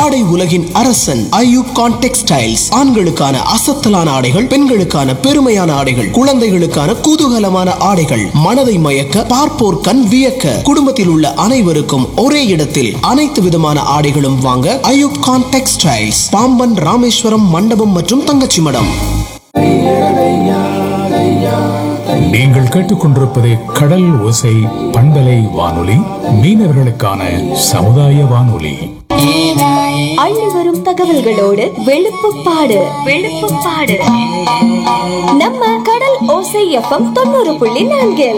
ஆடை உலகின் அரசன் ஐயூப் கான் டெக்ஸ்டைல்ஸ் ஆண்களுக்கான அசத்தலான ஆடைகள் பெண்களுக்கான பெருமையான ஆடைகள் குழந்தைகளுக்கான குதூகலமான ஆடைகள் மனதை மயக்க பார்ப்போர் கண் வியக்க குடும்பத்தில் உள்ள அனைவருக்கும் ஒரே இடத்தில் அனைத்து விதமான ஆடைகளும் வாங்க ஐயூப் கான் டெக்ஸ்டைல்ஸ் பாம்பன் ராமேஸ்வரம் மண்டபம் மற்றும் தங்கச்சி மடம் நீங்கள் கேட்டுக்கொண்டிருப்பது கடல் ஓசை பண்பலை வானொலி மீனவர்களுக்கான சமுதாய வானொலி அள்ளி வரும் தகவல்களோடு வெளுப்புப்பாடு வெளுப்புப்பாடு நம்ம கடல் ஓசை எஃப்எம் தொண்ணூறு புள்ளி நான்கில்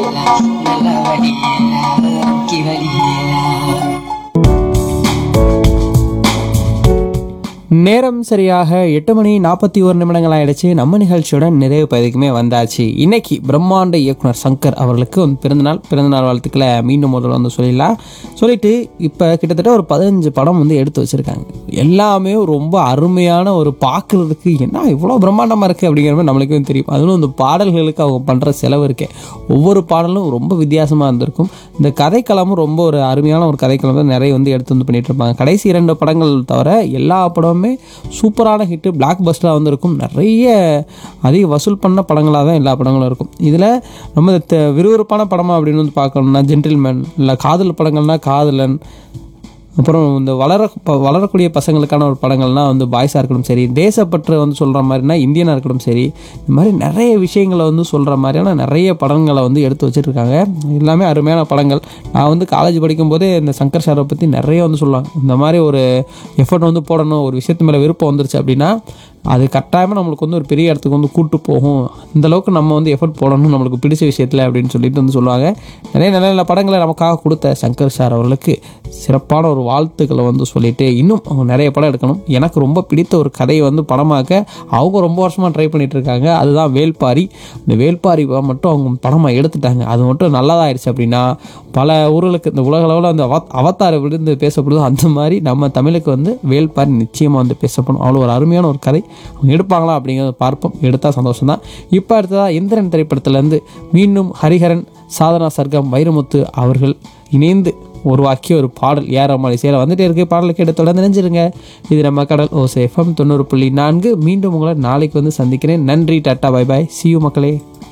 நேரம் சரியாக எட்டு மணி நாற்பத்தி ஒரு நிமிடங்கள் ஆயிடுச்சு நம்ம நிகழ்ச்சியோட நிறைவு பகுதிக்குமே வந்தாச்சு இன்னைக்கு பிரம்மாண்ட இயக்குனர் சங்கர் அவர்களுக்கு வந்து பிறந்தநாள் பிறந்தநாள் வாழ்த்துக்களை மீண்டும் முதல்ல வந்து சொல்லிடலாம் சொல்லிட்டு இப்போ கிட்டத்தட்ட ஒரு பதினஞ்சு படம் வந்து எடுத்து வச்சிருக்காங்க எல்லாமே ரொம்ப அருமையான ஒரு பார்க்குறதுக்கு என்ன இவ்வளோ பிரம்மாண்டமாக இருக்குது அப்படிங்கிற மாதிரி நம்மளுக்கும் தெரியும் அதுவும் இந்த பாடல்களுக்கு அவங்க பண்ணுற செலவு இருக்கே ஒவ்வொரு பாடலும் ரொம்ப வித்தியாசமாக இருந்திருக்கும் இந்த கதைக்களமும் ரொம்ப ஒரு அருமையான ஒரு கதைக்களம் தான் நிறைய வந்து எடுத்து வந்து பண்ணிட்டு இருப்பாங்க கடைசி இரண்டு படங்கள் தவிர எல்லா படமுமே சூப்பரான ஹிட்டு பிளாக் பஸ்டராக வந்திருக்கும் நிறைய அதிக வசூல் பண்ண படங்களாக தான் எல்லா படங்களும் இருக்கும் இதில் ரொம்ப த- விறுவிறுப்பான படமா அப்படின்னு வந்து பார்க்கணும்னா ஜென்டில்மேன் இல்லை காதல் படங்கள்னா காதலன் அப்புறம் இந்த வளர ப- வளரக்கூடிய பசங்களுக்கான ஒரு படங்கள்லாம் வந்து பாய்ஸாக இருக்கட்டும் சரி தேசப்பற்று வந்து சொல்கிற மாதிரினா இந்தியனாக இருக்கட்டும் சரி இந்த மாதிரி நிறைய விஷயங்களை வந்து சொல்கிற மாதிரியான நிறைய படங்களை வந்து எடுத்து வச்சுருக்காங்க எல்லாமே அருமையான படங்கள் நான் வந்து காலேஜ் படிக்கும்போதே இந்த சங்கர் சாரை பற்றி நிறைய வந்து சொல்லுவாங்க இந்த மாதிரி ஒரு எஃபர்ட் வந்து போடணும் ஒரு விஷயத்து மேலே விருப்பம் வந்துருச்சு அப்படின்னா அது கட்டாயமாக நம்மளுக்கு வந்து ஒரு பெரிய இடத்துக்கு வந்து கூட்டு போகும் இந்த அளவுக்கு நம்ம வந்து எஃபர்ட் போடணும் நம்மளுக்கு பிடிச்ச விஷயத்தில் அப்படின்னு சொல்லிட்டு வந்து சொல்லுவாங்க நிறைய நல்ல நல்ல படங்களை நமக்காக கொடுத்த சங்கர் சார் அவர்களுக்கு சிறப்பான ஒரு வாழ்த்துக்களை வந்து சொல்லிட்டு இன்னும் அவங்க நிறைய படம் எடுக்கணும் எனக்கு ரொம்ப பிடித்த ஒரு கதையை வந்து படமாக்க அவங்க ரொம்ப வருஷமாக ட்ரை பண்ணிட்டு இருக்காங்க அதுதான் வேல்பாரி இந்த வேல்பாரி மட்டும் அவங்க படமாக எடுத்துட்டாங்க அது மட்டும் நல்லதாயிருச்சு அப்படின்னா பல ஊர்களுக்கு இந்த உலக அளவில் அந்த அவ அவதார விழுந்து பேசப்படுதோ அந்த மாதிரி நம்ம தமிழுக்கு வந்து வேல்பாரி நிச்சயமாக வந்து பேசப்படும் அவ்வளோ ஒரு அருமையான ஒரு கதை அவங்க எடுப்பாங்களா அப்படிங்கிறத பார்ப்போம் எடுத்தால் சந்தோஷம் தான் இப்போ அடுத்ததாக இந்திரன் திரைப்படத்திலேருந்து மீண்டும் ஹரிஹரன் சாதனா சர்க்கம் வைரமுத்து அவர்கள் இணைந்து உருவாக்கிய ஒரு பாடல் ஏறமாளி சேலை வந்துட்டே இருக்கு பாடலுக்கு எடுத்து தொடர்ந்து நினைஞ்சிருங்க இது நம்ம கடல் ஓசை எஃப்எம் தொண்ணூறு புள்ளி நான்கு மீண்டும் உங்களை நாளைக்கு வந்து சந்திக்கிறேன் நன்றி டாட்டா பை பாய் சியூ மக்களே